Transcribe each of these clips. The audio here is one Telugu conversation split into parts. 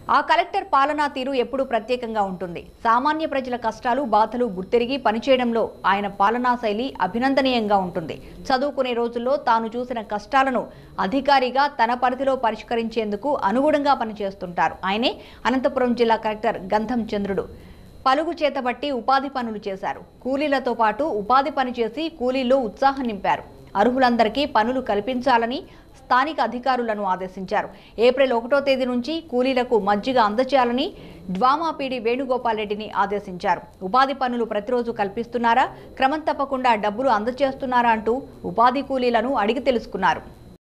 ఆ కలెక్టర్ పాలనా తీరు ఎప్పుడూ ప్రత్యేకంగా ఉంటుంది సామాన్య ప్రజల కష్టాలు బాధలు గుర్తెరిగి పనిచేయడంలో ఆయన పాలనా శైలి అభినందనీయంగా ఉంటుంది చదువుకునే రోజుల్లో తాను చూసిన కష్టాలను అధికారిగా తన పరిధిలో పరిష్కరించేందుకు అనుగుణంగా పనిచేస్తుంటారు ఆయనే అనంతపురం జిల్లా కలెక్టర్ గంధం చంద్రుడు పలుగు చేతబట్టి ఉపాధి పనులు చేశారు కూలీలతో పాటు ఉపాధి పని చేసి కూలీల్లో ఉత్సాహం నింపారు అర్హులందరికీ పనులు కల్పించాలని స్థానిక అధికారులను ఆదేశించారు ఏప్రిల్ ఒకటో తేదీ నుంచి కూలీలకు మజ్జిగ అందచేయాలని డ్వామా పీడి వేణుగోపాల్ రెడ్డిని ఆదేశించారు ఉపాధి పనులు ప్రతిరోజు కల్పిస్తున్నారా క్రమం తప్పకుండా డబ్బులు అందజేస్తున్నారా అంటూ ఉపాధి కూలీలను అడిగి తెలుసుకున్నారు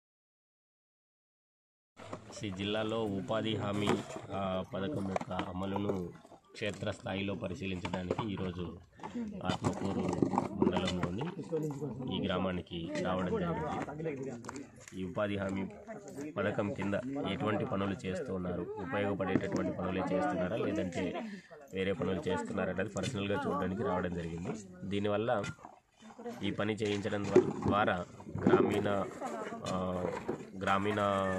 ఈ జిల్లాలో ఉపాధి హామీ ఆ, పథకం యొక్క అమలును క్షేత్రస్థాయిలో పరిశీలించడానికి ఈరోజు ఆత్మకూరు మండలంలోని ఈ గ్రామానికి రావడం జరిగింది ఈ ఉపాధి హామీ పథకం కింద ఎటువంటి పనులు చేస్తున్నారు ఉపయోగపడేటటువంటి పనులే చేస్తున్నారా లేదంటే వేరే పనులు చేస్తున్నారా అనేది పర్సనల్గా చూడడానికి రావడం జరిగింది దీనివల్ల ఈ పని చేయించడం ద్వా- ద్వారా గ్రామీణ ఆ, గ్రామీణ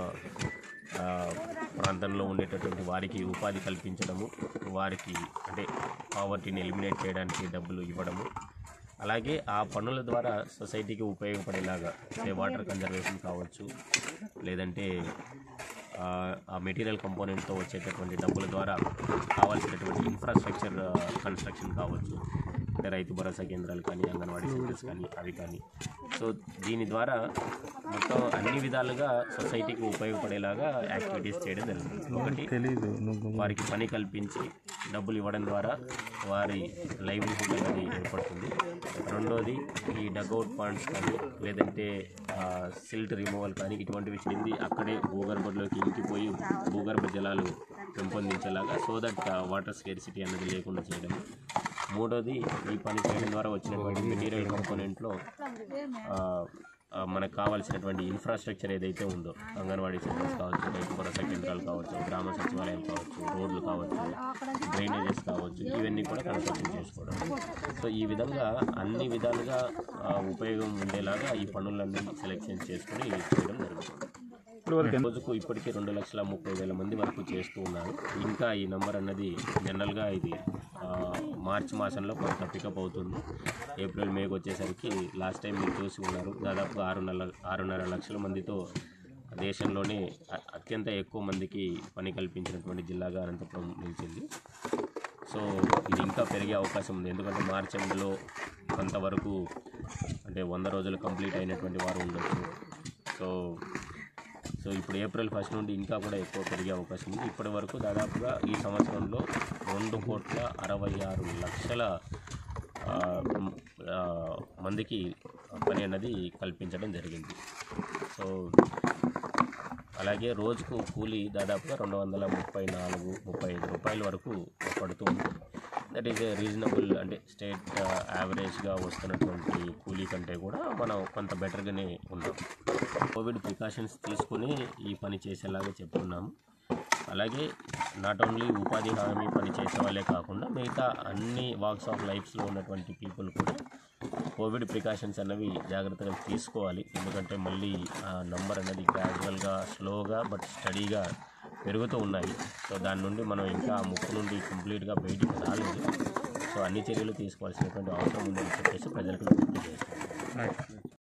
ఆ, ప్రాంతంలో ఉండేటటువంటి వారికి ఉపాధి కల్పించడము వారికి అంటే పావర్టీని ఎలిమినేట్ చేయడానికి డబ్బులు ఇవ్వడము అలాగే ఆ పనుల ద్వారా సొసైటీకి ఉపయోగపడేలాగా సే వాటర్ కన్జర్వేషన్ కావచ్చు లేదంటే ఆ, ఆ మెటీరియల్ కంపోనెంట్తో వచ్చేటటువంటి డబ్బుల ద్వారా కావాల్సినటువంటి ఇన్ఫ్రాస్ట్రక్చర్ కన్స్ట్రక్షన్ కావచ్చు అంటే రైతు భరోసా కేంద్రాలు కానీ అంగన్వాడీ సెంటర్స్ కానీ అవి కానీ సో దీని ద్వారా మొత్తం అన్ని విధాలుగా సొసైటీకి ఉపయోగపడేలాగా యాక్టివిటీస్ చేయడం జరుగుతుంది ఒకటి వారికి పని కల్పించి డబ్బులు ఇవ్వడం ద్వారా వారి లైవ్లీహుడ్ అనేది ఏర్పడుతుంది రెండోది ఈ డగౌట్ పాయింట్స్ కానీ లేదంటే సిల్ట్ రిమూవల్ కానీ ఇటువంటివి చెంది అక్కడే భూగర్భంలోకి ఇంకిపోయి భూగర్భ జలాలు పెంపొందించేలాగా సో దట్ వాటర్ స్కేర్సిటీ అనేది లేకుండా చేయడం మూడోది ఈ పని చేయడం ద్వారా వచ్చినటువంటి మెటీరియల్ కంపోనెంట్లో ఆ, ఆ, మనకు కావాల్సినటువంటి ఇన్ఫ్రాస్ట్రక్చర్ ఏదైతే ఉందో అంగన్వాడీ సెంటర్స్ కావచ్చు రైతు భరోసా కేంద్రాలు కావచ్చు గ్రామ సచివాలయాలు కావచ్చు రోడ్లు కావచ్చు డ్రైనేజెస్ కావచ్చు ఇవన్నీ కూడా కన్స్ట్రక్షన్ చేసుకోవడం సో ఈ విధంగా అన్ని విధాలుగా ఆ, ఉపయోగం ఉండేలాగా ఈ పనులన్నీ సెలెక్షన్ చేసుకుని చేయడం జరుగుతుంది రోజుకు ఇప్పటికే రెండు లక్షల ముప్పై వేల మంది వరకు చేస్తూ ఉన్నారు ఇంకా ఈ నెంబర్ అన్నది జనరల్గా ఇది ఆ, మార్చి మాసంలో కొంత పికప్ అవుతుంది ఏప్రిల్ మేకి వచ్చేసరికి లాస్ట్ టైం మీరు చూసి ఉన్నారు దాదాపు ఆరున్నర ఆరున్నర లక్షల మందితో దేశంలోనే అ- అత్యంత ఎక్కువ మందికి పని కల్పించినటువంటి జిల్లాగా అనంతపురం నిలిచింది సో ఇది ఇంకా పెరిగే అవకాశం ఉంది ఎందుకంటే మార్చి ఎండ్లో కొంతవరకు అంటే వంద రోజులు కంప్లీట్ అయినటువంటి వారు ఉండొచ్చు సో సో ఇప్పుడు ఏప్రిల్ ఫస్ట్ నుండి ఇంకా కూడా ఎక్కువ పెరిగే అవకాశం ఉంది ఇప్పటి వరకు దాదాపుగా ఈ సంవత్సరంలో రెండు కోట్ల అరవై ఆరు లక్షల ఆ, మ్, ఆ, మందికి పని అన్నది కల్పించడం జరిగింది సో అలాగే రోజుకు కూలీ దాదాపుగా రెండు వందల ముప్పై నాలుగు ముప్పై ఐదు రూపాయల వరకు పడుతూ ఉంటుంది దట్ ఈస్ ఏ రీజనబుల్ అంటే స్టేట్ యావరేజ్గా వస్తున్నటువంటి కూలీ కంటే కూడా మనం కొంత బెటర్గానే ఉన్నాం కోవిడ్ ప్రికాషన్స్ తీసుకుని ఈ పని చేసేలాగా చెప్తున్నాము అలాగే నాట్ ఓన్లీ ఉపాధి హామీ పని చేసే వాళ్ళే కాకుండా మిగతా అన్ని వాక్స్ ఆఫ్ లైఫ్స్లో ఉన్నటువంటి పీపుల్ కూడా కోవిడ్ ప్రికాషన్స్ అన్నవి జాగ్రత్తగా తీసుకోవాలి ఎందుకంటే మళ్ళీ ఆ నంబర్ అనేది గ్రాడ్యువల్గా స్లోగా బట్ స్టడీగా పెరుగుతూ ఉన్నాయి సో దాని నుండి మనం ఇంకా ఆ ముప్పు నుండి కంప్లీట్గా బయటికి రాలేదు సో అన్ని చర్యలు తీసుకోవాల్సినటువంటి అవసరం ఉందని చెప్పేసి ప్రజలకు విజ్ఞప్తి చేస్తాం